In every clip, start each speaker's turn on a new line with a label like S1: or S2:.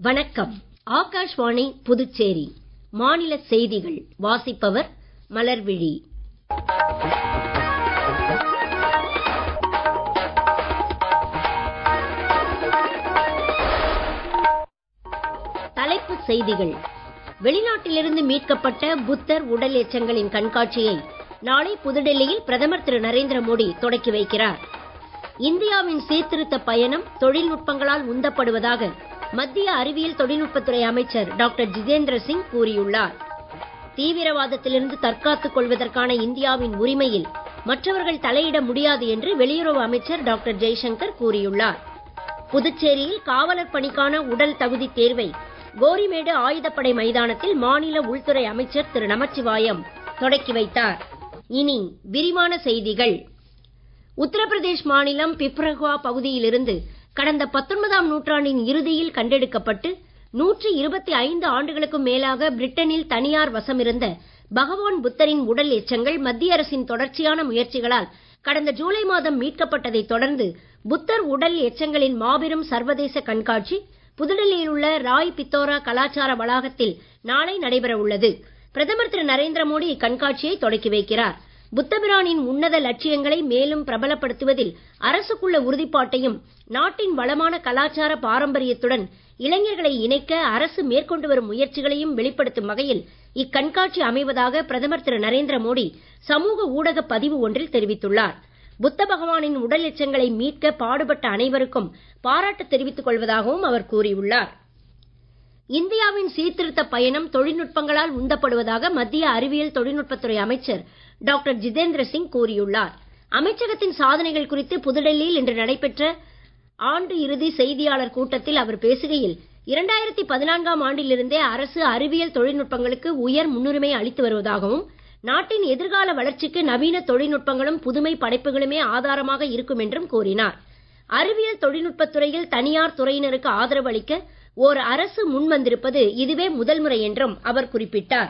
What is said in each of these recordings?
S1: வணக்கம் ஆகாஷ்வாணி புதுச்சேரி மாநில செய்திகள் வாசிப்பவர் மலர்விழி தலைப்புச் செய்திகள் வெளிநாட்டிலிருந்து மீட்கப்பட்ட புத்தர் உடல் எச்சங்களின் கண்காட்சியை நாளை புதுடெல்லியில் பிரதமர் திரு நரேந்திர மோடி தொடக்கி வைக்கிறார் இந்தியாவின் சீர்திருத்த பயணம் தொழில்நுட்பங்களால் உந்தப்படுவதாக மத்திய அறிவியல் தொழில்நுட்பத்துறை அமைச்சர் டாக்டர் ஜிதேந்திர சிங் கூறியுள்ளார் தீவிரவாதத்திலிருந்து தற்காத்துக் கொள்வதற்கான இந்தியாவின் உரிமையில் மற்றவர்கள் தலையிட முடியாது என்று வெளியுறவு அமைச்சர் டாக்டர் ஜெய்சங்கர் கூறியுள்ளார் புதுச்சேரியில் காவலர் பணிக்கான உடல் தகுதி தேர்வை கோரிமேடு ஆயுதப்படை மைதானத்தில் மாநில உள்துறை அமைச்சர் திரு நமச்சிவாயம் தொடக்கி வைத்தார் இனி விரிவான செய்திகள் உத்தரப்பிரதேஷ் மாநிலம் பிப்ரகுவா பகுதியிலிருந்து கடந்த பத்தொன்பதாம் நூற்றாண்டின் இறுதியில் கண்டெடுக்கப்பட்டு நூற்றி இருபத்தி ஐந்து ஆண்டுகளுக்கும் மேலாக பிரிட்டனில் தனியார் வசமிருந்த பகவான் புத்தரின் உடல் எச்சங்கள் மத்திய அரசின் தொடர்ச்சியான முயற்சிகளால் கடந்த ஜூலை மாதம் மீட்கப்பட்டதைத் தொடர்ந்து புத்தர் உடல் எச்சங்களின் மாபெரும் சர்வதேச கண்காட்சி புதுடெல்லியில் உள்ள ராய் பித்தோரா கலாச்சார வளாகத்தில் நாளை நடைபெற உள்ளது பிரதமர் திரு நரேந்திர மோடி இக்கண்காட்சியை தொடக்கி வைக்கிறார் புத்தபிரானின் உன்னத லட்சியங்களை மேலும் பிரபலப்படுத்துவதில் அரசுக்குள்ள உறுதிப்பாட்டையும் நாட்டின் வளமான கலாச்சார பாரம்பரியத்துடன் இளைஞர்களை இணைக்க அரசு மேற்கொண்டு வரும் முயற்சிகளையும் வெளிப்படுத்தும் வகையில் இக்கண்காட்சி அமைவதாக பிரதமர் திரு நரேந்திர மோடி சமூக ஊடக பதிவு ஒன்றில் தெரிவித்துள்ளார் புத்த பகவானின் உடல் எச்சங்களை மீட்க பாடுபட்ட அனைவருக்கும் பாராட்டு தெரிவித்துக் கொள்வதாகவும் அவர் கூறியுள்ளார் இந்தியாவின் சீர்திருத்த பயணம் தொழில்நுட்பங்களால் உந்தப்படுவதாக மத்திய அறிவியல் தொழில்நுட்பத்துறை அமைச்சர் டாக்டர் ஜிதேந்திர சிங் கூறியுள்ளார் அமைச்சகத்தின் சாதனைகள் குறித்து புதுடெல்லியில் இன்று நடைபெற்ற ஆண்டு இறுதி செய்தியாளர் கூட்டத்தில் அவர் பேசுகையில் இரண்டாயிரத்தி பதினான்காம் ஆண்டிலிருந்தே அரசு அறிவியல் தொழில்நுட்பங்களுக்கு உயர் முன்னுரிமை அளித்து வருவதாகவும் நாட்டின் எதிர்கால வளர்ச்சிக்கு நவீன தொழில்நுட்பங்களும் புதுமை படைப்புகளுமே ஆதாரமாக இருக்கும் என்றும் கூறினார் அறிவியல் தொழில்நுட்பத் துறையில் தனியார் துறையினருக்கு ஆதரவு அளிக்க ஓர் அரசு முன்வந்திருப்பது இதுவே முதல் முறை என்றும் அவர் குறிப்பிட்டார்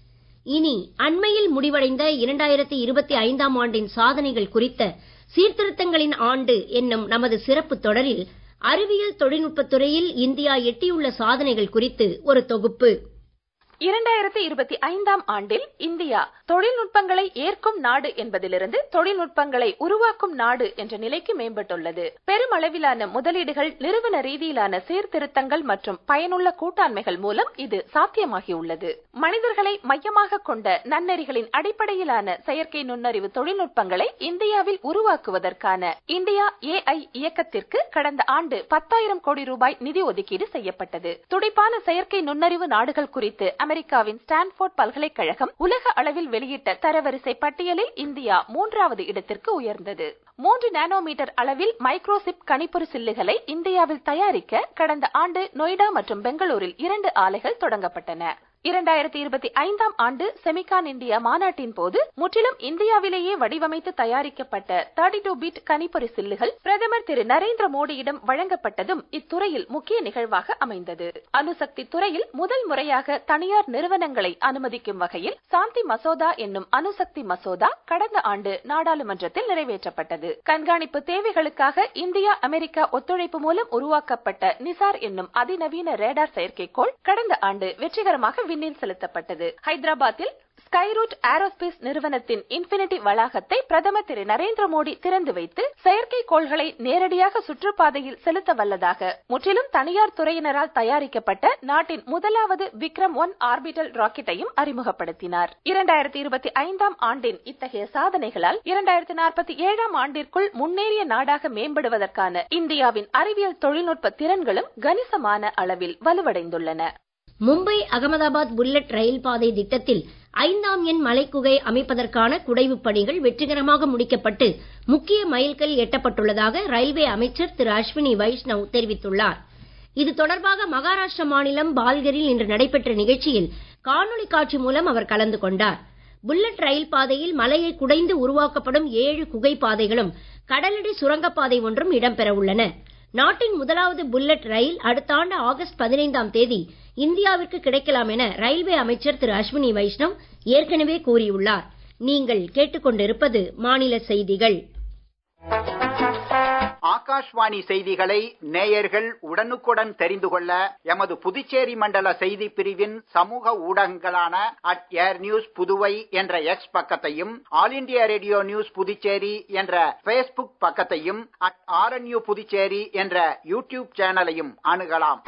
S1: இனி அண்மையில் முடிவடைந்த இரண்டாயிரத்தி இருபத்தி ஐந்தாம் ஆண்டின் சாதனைகள் குறித்த சீர்திருத்தங்களின் ஆண்டு என்னும் நமது சிறப்பு தொடரில் அறிவியல் தொழில்நுட்பத் துறையில் இந்தியா எட்டியுள்ள சாதனைகள் குறித்து ஒரு தொகுப்பு
S2: இரண்டாயிரத்தி இருபத்தி ஐந்தாம் ஆண்டில் இந்தியா தொழில்நுட்பங்களை ஏற்கும் நாடு என்பதிலிருந்து தொழில்நுட்பங்களை உருவாக்கும் நாடு என்ற நிலைக்கு மேம்பட்டுள்ளது பெருமளவிலான முதலீடுகள் நிறுவன ரீதியிலான சீர்திருத்தங்கள் மற்றும் பயனுள்ள கூட்டாண்மைகள் மூலம் இது சாத்தியமாகியுள்ளது மனிதர்களை மையமாக கொண்ட நன்னெறிகளின் அடிப்படையிலான செயற்கை நுண்ணறிவு தொழில்நுட்பங்களை இந்தியாவில் உருவாக்குவதற்கான இந்தியா ஏஐ இயக்கத்திற்கு கடந்த ஆண்டு பத்தாயிரம் கோடி ரூபாய் நிதி ஒதுக்கீடு செய்யப்பட்டது துடிப்பான செயற்கை நுண்ணறிவு நாடுகள் குறித்து அமெரிக்காவின் ஸ்டான்போர்ட் பல்கலைக்கழகம் உலக அளவில் வெளியிட்ட தரவரிசை பட்டியலில் இந்தியா மூன்றாவது இடத்திற்கு உயர்ந்தது மூன்று நானோமீட்டர் அளவில் மைக்ரோசிப் கணிப்பொறி சில்லுகளை இந்தியாவில் தயாரிக்க கடந்த ஆண்டு நொய்டா மற்றும் பெங்களூரில் இரண்டு ஆலைகள் தொடங்கப்பட்டன இரண்டாயிரத்தி இருபத்தி ஐந்தாம் ஆண்டு செமிகான் இந்தியா மாநாட்டின் போது முற்றிலும் இந்தியாவிலேயே வடிவமைத்து தயாரிக்கப்பட்ட தேர்ட்டி டூ பீட் கணிப்பொறி சில்லுகள் பிரதமர் திரு நரேந்திர மோடியிடம் வழங்கப்பட்டதும் இத்துறையில் முக்கிய நிகழ்வாக அமைந்தது அணுசக்தி துறையில் முதல் முறையாக தனியார் நிறுவனங்களை அனுமதிக்கும் வகையில் சாந்தி மசோதா என்னும் அணுசக்தி மசோதா கடந்த ஆண்டு நாடாளுமன்றத்தில் நிறைவேற்றப்பட்டது கண்காணிப்பு தேவைகளுக்காக இந்தியா அமெரிக்கா ஒத்துழைப்பு மூலம் உருவாக்கப்பட்ட நிசார் என்னும் அதிநவீன ரேடார் செயற்கைக்கோள் கடந்த ஆண்டு வெற்றிகரமாக விண்ணில் செலுத்தப்பட்டது ஹைதராபாத்தில் ஸ்கைரூட் ஏரோஸ்பேஸ் நிறுவனத்தின் இன்பினிட்டி வளாகத்தை பிரதமர் திரு நரேந்திர மோடி திறந்து வைத்து செயற்கைக்கோள்களை நேரடியாக சுற்றுப்பாதையில் செலுத்த வல்லதாக முற்றிலும் தனியார் துறையினரால் தயாரிக்கப்பட்ட நாட்டின் முதலாவது விக்ரம் ஒன் ஆர்பிட்டல் ராக்கெட்டையும் அறிமுகப்படுத்தினார் இரண்டாயிரத்தி இருபத்தி ஐந்தாம் ஆண்டின் இத்தகைய சாதனைகளால் இரண்டாயிரத்தி நாற்பத்தி ஏழாம் ஆண்டிற்குள் முன்னேறிய நாடாக மேம்படுவதற்கான இந்தியாவின் அறிவியல் தொழில்நுட்ப திறன்களும் கணிசமான அளவில் வலுவடைந்துள்ளன
S1: மும்பை அகமதாபாத் புல்லட் ரயில் பாதை திட்டத்தில் ஐந்தாம் எண் மலைக்குகை அமைப்பதற்கான குடைவுப் பணிகள் வெற்றிகரமாக முடிக்கப்பட்டு முக்கிய மைல்கல் எட்டப்பட்டுள்ளதாக ரயில்வே அமைச்சர் திரு அஸ்வினி வைஷ்ணவ் தெரிவித்துள்ளார் இது தொடர்பாக மகாராஷ்டிர மாநிலம் பால்கரில் இன்று நடைபெற்ற நிகழ்ச்சியில் காணொளி காட்சி மூலம் அவர் கலந்து கொண்டார் புல்லட் ரயில் பாதையில் மலையை குடைந்து உருவாக்கப்படும் ஏழு குகை பாதைகளும் கடலடி சுரங்கப்பாதை ஒன்றும் இடம்பெற உள்ளன நாட்டின் முதலாவது புல்லட் ரயில் அடுத்த ஆண்டு ஆகஸ்ட் பதினைந்தாம் தேதி இந்தியாவிற்கு கிடைக்கலாம் என ரயில்வே அமைச்சர் திரு அஸ்வினி வைஷ்ணவ் ஏற்கனவே கூறியுள்ளார் நீங்கள் கேட்டுக்கொண்டிருப்பது மாநில செய்திகள்
S3: ஆகாஷ்வாணி செய்திகளை நேயர்கள் உடனுக்குடன் தெரிந்து கொள்ள எமது புதுச்சேரி மண்டல செய்தி பிரிவின் சமூக ஊடகங்களான அட் ஏர் நியூஸ் புதுவை என்ற எக்ஸ் பக்கத்தையும் All India Radio news Puducherry என்ற பேஸ்புக் பக்கத்தையும் அட் ஆர்என்யூ புதுச்சேரி என்ற யூடியூப் சேனலையும் அணுகலாம்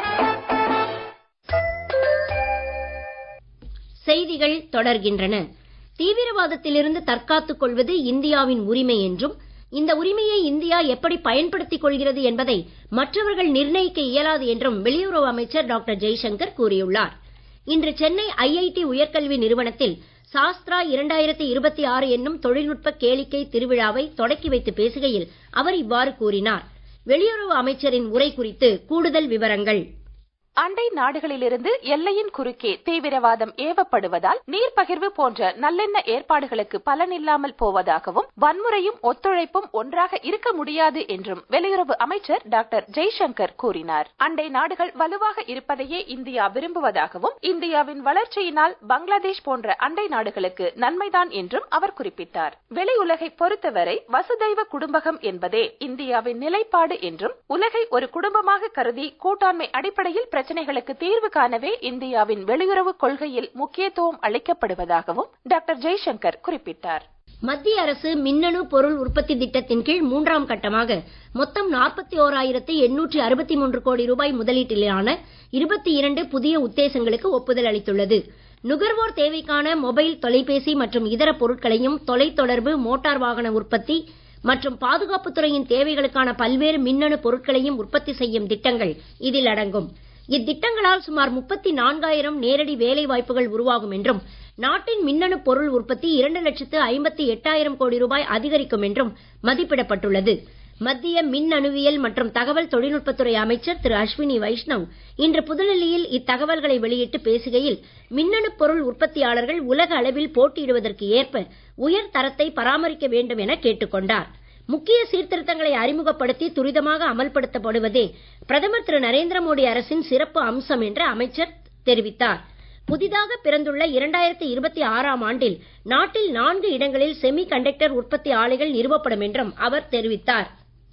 S1: செய்திகள் தொடர்கின்றன தீவிரவாதத்திலிருந்து தற்காத்துக் கொள்வது இந்தியாவின் உரிமை என்றும் இந்த உரிமையை இந்தியா எப்படி பயன்படுத்திக் கொள்கிறது என்பதை மற்றவர்கள் நிர்ணயிக்க இயலாது என்றும் வெளியுறவு அமைச்சர் டாக்டர் ஜெய்சங்கர் கூறியுள்ளார் இன்று சென்னை ஐஐடி உயர்கல்வி நிறுவனத்தில் சாஸ்திரா இரண்டாயிரத்தி இருபத்தி ஆறு என்னும் தொழில்நுட்ப கேளிக்கை திருவிழாவை தொடக்கி வைத்து பேசுகையில் அவர் இவ்வாறு கூறினார் வெளியுறவு அமைச்சரின் உரை குறித்து கூடுதல் விவரங்கள்
S2: அண்டை நாடுகளிலிருந்து எல்லையின் குறுக்கே தீவிரவாதம் ஏவப்படுவதால் நீர் பகிர்வு போன்ற நல்லெண்ண ஏற்பாடுகளுக்கு பலனில்லாமல் போவதாகவும் வன்முறையும் ஒத்துழைப்பும் ஒன்றாக இருக்க முடியாது என்றும் வெளியுறவு அமைச்சர் டாக்டர் ஜெய்சங்கர் கூறினார் அண்டை நாடுகள் வலுவாக இருப்பதையே இந்தியா விரும்புவதாகவும் இந்தியாவின் வளர்ச்சியினால் பங்களாதேஷ் போன்ற அண்டை நாடுகளுக்கு நன்மைதான் என்றும் அவர் குறிப்பிட்டார் வெளி உலகை பொறுத்தவரை வசுதைவ குடும்பகம் என்பதே இந்தியாவின் நிலைப்பாடு என்றும் உலகை ஒரு குடும்பமாக கருதி கூட்டாண்மை அடிப்படையில் பிரச்சனைகளுக்கு தீர்வு காணவே இந்தியாவின் வெளியுறவு கொள்கையில் முக்கியத்துவம் அளிக்கப்படுவதாகவும் டாக்டர் ஜெய்சங்கர் குறிப்பிட்டார்
S1: மத்திய அரசு மின்னணு பொருள் உற்பத்தி திட்டத்தின் கீழ் மூன்றாம் கட்டமாக மொத்தம் நாற்பத்தி ஓராயிரத்தி எண்ணூற்றி அறுபத்தி மூன்று கோடி ரூபாய் முதலீட்டிலான இருபத்தி இரண்டு புதிய உத்தேசங்களுக்கு ஒப்புதல் அளித்துள்ளது நுகர்வோர் தேவைக்கான மொபைல் தொலைபேசி மற்றும் இதர பொருட்களையும் தொலைத்தொடர்பு மோட்டார் வாகன உற்பத்தி மற்றும் பாதுகாப்புத் துறையின் தேவைகளுக்கான பல்வேறு மின்னணு பொருட்களையும் உற்பத்தி செய்யும் திட்டங்கள் இதில் அடங்கும் இத்திட்டங்களால் சுமார் முப்பத்தி நான்காயிரம் நேரடி வேலை வாய்ப்புகள் உருவாகும் என்றும் நாட்டின் மின்னணு பொருள் உற்பத்தி இரண்டு லட்சத்து ஐம்பத்தி எட்டாயிரம் கோடி ரூபாய் அதிகரிக்கும் என்றும் மதிப்பிடப்பட்டுள்ளது மத்திய மின்னணுவியல் மற்றும் தகவல் தொழில்நுட்பத்துறை அமைச்சர் திரு அஸ்வினி வைஷ்ணவ் இன்று புதுடெல்லியில் இத்தகவல்களை வெளியிட்டு பேசுகையில் மின்னணு பொருள் உற்பத்தியாளர்கள் உலக அளவில் போட்டியிடுவதற்கு ஏற்ப உயர் தரத்தை பராமரிக்க வேண்டும் என கேட்டுக் கொண்டார் முக்கிய சீர்திருத்தங்களை அறிமுகப்படுத்தி துரிதமாக அமல்படுத்தப்படுவதே பிரதமர் திரு நரேந்திர மோடி அரசின் சிறப்பு அம்சம் என்று அமைச்சர் தெரிவித்தார் புதிதாக பிறந்துள்ள இரண்டாயிரத்தி இருபத்தி ஆறாம் ஆண்டில் நாட்டில் நான்கு இடங்களில் செமி கண்டக்டர் உற்பத்தி ஆலைகள் நிறுவப்படும் என்றும் அவர் தெரிவித்தார்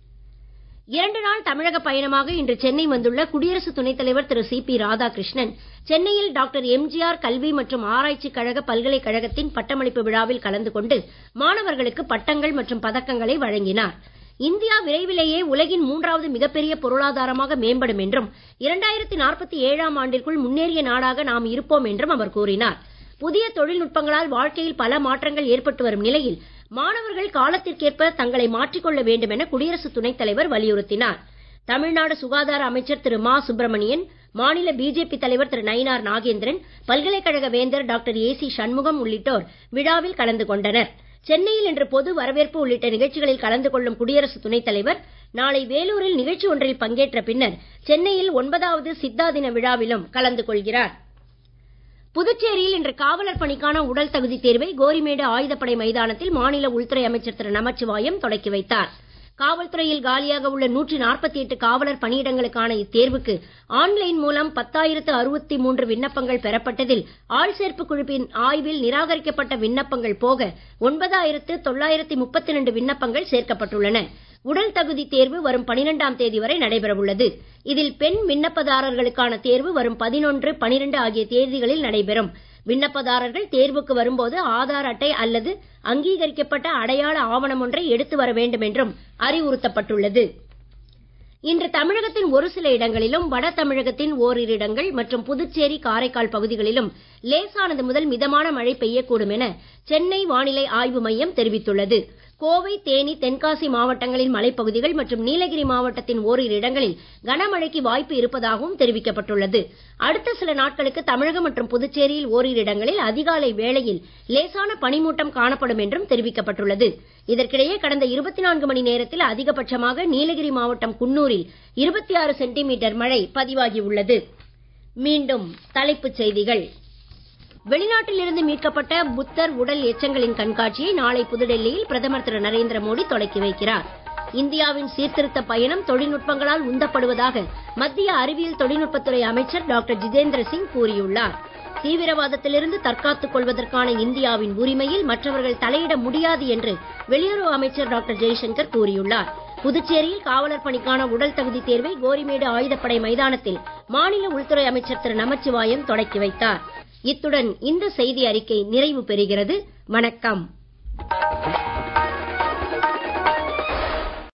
S1: இரண்டு நாள் தமிழக பயணமாக இன்று சென்னை வந்துள்ள குடியரசு துணைத் தலைவர் திரு சி பி ராதாகிருஷ்ணன் சென்னையில் டாக்டர் எம்ஜிஆர் கல்வி மற்றும் ஆராய்ச்சி கழக பல்கலைக்கழகத்தின் பட்டமளிப்பு விழாவில் கலந்து கொண்டு மாணவர்களுக்கு பட்டங்கள் மற்றும் பதக்கங்களை வழங்கினார் இந்தியா விரைவிலேயே உலகின் மூன்றாவது மிகப்பெரிய பொருளாதாரமாக மேம்படும் என்றும் இரண்டாயிரத்தி நாற்பத்தி ஏழாம் ஆண்டிற்குள் முன்னேறிய நாடாக நாம் இருப்போம் என்றும் அவர் கூறினார் புதிய தொழில்நுட்பங்களால் வாழ்க்கையில் பல மாற்றங்கள் ஏற்பட்டு வரும் நிலையில் மாணவர்கள் காலத்திற்கேற்ப தங்களை மாற்றிக்கொள்ள வேண்டும் என குடியரசு துணைத் தலைவர் வலியுறுத்தினார் தமிழ்நாடு சுகாதார அமைச்சர் திரு மா சுப்பிரமணியன் மாநில பிஜேபி தலைவர் திரு நயினார் நாகேந்திரன் பல்கலைக்கழக வேந்தர் டாக்டர் ஏ சி சண்முகம் உள்ளிட்டோர் விழாவில் கலந்து கொண்டனர் சென்னையில் இன்று பொது வரவேற்பு உள்ளிட்ட நிகழ்ச்சிகளில் கலந்து கொள்ளும் குடியரசு துணைத் தலைவர் நாளை வேலூரில் நிகழ்ச்சி ஒன்றில் பங்கேற்ற பின்னர் சென்னையில் ஒன்பதாவது சித்தா தின விழாவிலும் கலந்து கொள்கிறார் புதுச்சேரியில் இன்று காவலர் பணிக்கான உடல் தகுதி தேர்வை கோரிமேடு ஆயுதப்படை மைதானத்தில் மாநில உள்துறை அமைச்சர் திரு நமச்சிவாயம் தொடக்கி வைத்தார் காவல்துறையில் காலியாக உள்ள நூற்றி நாற்பத்தி எட்டு காவலர் பணியிடங்களுக்கான இத்தேர்வுக்கு ஆன்லைன் மூலம் பத்தாயிரத்து அறுபத்தி மூன்று விண்ணப்பங்கள் பெறப்பட்டதில் ஆள் சேர்ப்பு குழுவின் ஆய்வில் நிராகரிக்கப்பட்ட விண்ணப்பங்கள் போக ஒன்பதாயிரத்து தொள்ளாயிரத்தி முப்பத்தி ரெண்டு விண்ணப்பங்கள் சேர்க்கப்பட்டுள்ளன உடல் தகுதி தேர்வு வரும் பனிரெண்டாம் தேதி வரை நடைபெறவுள்ளது இதில் பெண் விண்ணப்பதாரர்களுக்கான தேர்வு வரும் பதினொன்று பனிரெண்டு ஆகிய தேதிகளில் நடைபெறும் விண்ணப்பதாரர்கள் தேர்வுக்கு வரும்போது ஆதார் அட்டை அல்லது அங்கீகரிக்கப்பட்ட அடையாள ஆவணம் ஒன்றை எடுத்து வர வேண்டும் என்றும் அறிவுறுத்தப்பட்டுள்ளது இன்று தமிழகத்தின் ஒரு சில இடங்களிலும் வட தமிழகத்தின் ஓரிரு இடங்கள் மற்றும் புதுச்சேரி காரைக்கால் பகுதிகளிலும் லேசானது முதல் மிதமான மழை பெய்யக்கூடும் என சென்னை வானிலை ஆய்வு மையம் தெரிவித்துள்ளது கோவை தேனி தென்காசி மாவட்டங்களின் மலைப்பகுதிகள் மற்றும் நீலகிரி மாவட்டத்தின் ஓரிரு இடங்களில் கனமழைக்கு வாய்ப்பு இருப்பதாகவும் தெரிவிக்கப்பட்டுள்ளது அடுத்த சில நாட்களுக்கு தமிழகம் மற்றும் புதுச்சேரியில் ஓரிரு இடங்களில் அதிகாலை வேளையில் லேசான பனிமூட்டம் காணப்படும் என்றும் தெரிவிக்கப்பட்டுள்ளது இதற்கிடையே கடந்த இருபத்தி நான்கு மணி நேரத்தில் அதிகபட்சமாக நீலகிரி மாவட்டம் குன்னூரில் இருபத்தி ஆறு சென்டிமீட்டர் மழை பதிவாகியுள்ளது மீண்டும் தலைப்புச் செய்திகள் வெளிநாட்டிலிருந்து மீட்கப்பட்ட புத்தர் உடல் எச்சங்களின் கண்காட்சியை நாளை புதுடெல்லியில் பிரதமர் திரு நரேந்திர மோடி தொடக்கி வைக்கிறார் இந்தியாவின் சீர்திருத்த பயணம் தொழில்நுட்பங்களால் உந்தப்படுவதாக மத்திய அறிவியல் தொழில்நுட்பத்துறை அமைச்சர் டாக்டர் ஜிதேந்திர சிங் கூறியுள்ளார் தீவிரவாதத்திலிருந்து தற்காத்துக் கொள்வதற்கான இந்தியாவின் உரிமையில் மற்றவர்கள் தலையிட முடியாது என்று வெளியுறவு அமைச்சர் டாக்டர் ஜெய்சங்கர் கூறியுள்ளார் புதுச்சேரியில் காவலர் பணிக்கான உடல் தகுதி தேர்வை கோரிமேடு ஆயுதப்படை மைதானத்தில் மாநில உள்துறை அமைச்சர் திரு நமச்சிவாயம் தொடக்கி வைத்தார் இத்துடன் இந்த செய்தி அறிக்கை நிறைவு பெறுகிறது வணக்கம்